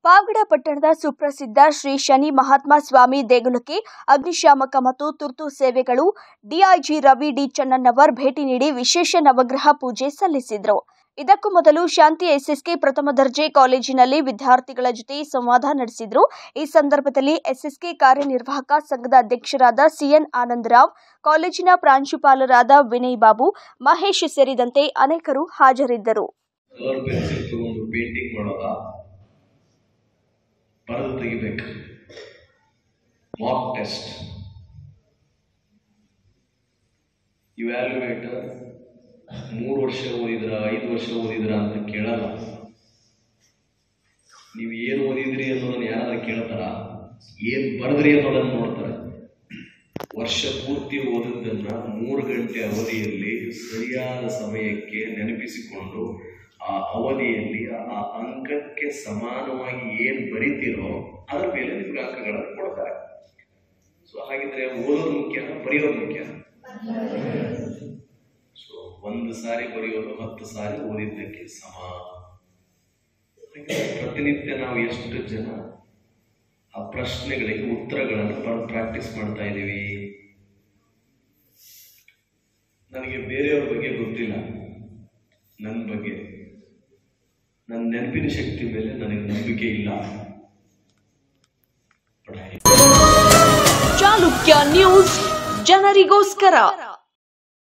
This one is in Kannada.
ಪಾವಗಡ ಪಟ್ಟಣದ ಸುಪ್ರಸಿದ್ಧ ಶ್ರೀ ಶನಿ ಮಹಾತ್ಮ ಸ್ವಾಮಿ ದೇಗುಲಕ್ಕೆ ಅಗ್ನಿಶಾಮಕ ಮತ್ತು ತುರ್ತು ಸೇವೆಗಳು ಡಿಐಜಿ ರವಿ ಡಿ ಚನ್ನಣ್ಣವರ್ ಭೇಟಿ ನೀಡಿ ವಿಶೇಷ ನವಗ್ರಹ ಪೂಜೆ ಸಲ್ಲಿಸಿದರು ಇದಕ್ಕೂ ಮೊದಲು ಶಾಂತಿ ಎಸ್ಎಸ್ಕೆ ಪ್ರಥಮ ದರ್ಜೆ ಕಾಲೇಜಿನಲ್ಲಿ ವಿದ್ಯಾರ್ಥಿಗಳ ಜೊತೆ ಸಂವಾದ ನಡೆಸಿದರು ಈ ಸಂದರ್ಭದಲ್ಲಿ ಎಸ್ಎಸ್ಕೆ ಕಾರ್ಯನಿರ್ವಾಹಕ ಸಂಘದ ಅಧ್ಯಕ್ಷರಾದ ಸಿಎನ್ ಆನಂದರಾವ್ ಕಾಲೇಜಿನ ಪ್ರಾಂಶುಪಾಲರಾದ ವಿನಯ್ ಬಾಬು ಮಹೇಶ್ ಸೇರಿದಂತೆ ಅನೇಕರು ಹಾಜರಿದ್ದರು ಕಲರ್ ಪೆನ್ಸಿಲ್ ತಗೊಂಡು ಪೇಂಟಿಂಗ್ ಮಾಡೋದ ಬರೆದು ತೆಗಿಬೇಕು ಮಾಕ್ ಟೆಸ್ಟ್ ಇವ್ಯಾಲ್ಯುವೇಟರ್ ಮೂರು ವರ್ಷ ಓದಿದ್ರ ಐದು ವರ್ಷ ಓದಿದ್ರ ಅಂತ ಕೇಳಲ್ಲ ನೀವು ಏನು ಓದಿದ್ರಿ ಅನ್ನೋದನ್ನ ಯಾರಾದ್ರೂ ಕೇಳ್ತಾರ ಏನು ಬರೆದ್ರಿ ಅನ್ನೋದನ್ನ ನೋಡ್ತಾರೆ ವರ್ಷ ಪೂರ್ತಿ ಓದಿದ್ದನ್ನ ಮೂರು ಗಂಟೆ ಅವಧಿಯಲ್ಲಿ ಸರಿಯಾದ ಸಮಯಕ್ಕೆ ನೆನಪಿಸಿಕೊಂಡು ಆ ಅವಧಿಯಲ್ಲಿ ಆ ಅಂಕಕ್ಕೆ ಸಮಾನವಾಗಿ ಏನು ಬರಿತೀರೋ ಅದರ ಮೇಲೆ ನಿಮ್ಗೆ ಅಂಕಗಳನ್ನು ಕೊಡ್ತಾರೆ ಸೊ ಹಾಗಿದ್ರೆ ಓದೋದು ಮುಖ್ಯನ ಬರೆಯೋದು ಮುಖ್ಯ ಸೊ ಒಂದು ಸಾರಿ ಬರೆಯೋದು ಹತ್ತು ಸಾರಿ ಓದಿದ್ದಕ್ಕೆ ಸಮ ಹಾಗೆ ಪ್ರತಿನಿತ್ಯ ನಾವು ಎಷ್ಟು ಜನ ಆ ಪ್ರಶ್ನೆಗಳಿಗೆ ಉತ್ತರಗಳನ್ನು ಬರೆದು ಪ್ರಾಕ್ಟೀಸ್ ಮಾಡ್ತಾ ಇದ್ದೀವಿ ನನಗೆ ಬೇರೆಯವ್ರ ಬಗ್ಗೆ ಗೊತ್ತಿಲ್ಲ ನನ್ನ ಬಗ್ಗೆ ನನ್ನ ನೆನಪಿನ ಶಕ್ತಿ ಮೇಲೆ ನನಗೆ ನಂಬಿಕೆ ಇಲ್ಲ ಪಢಾಯಿ ಚಾಲುಕ್ಯ ನ್ಯೂಸ್ ಜನರಿಗೋಸ್ಕರ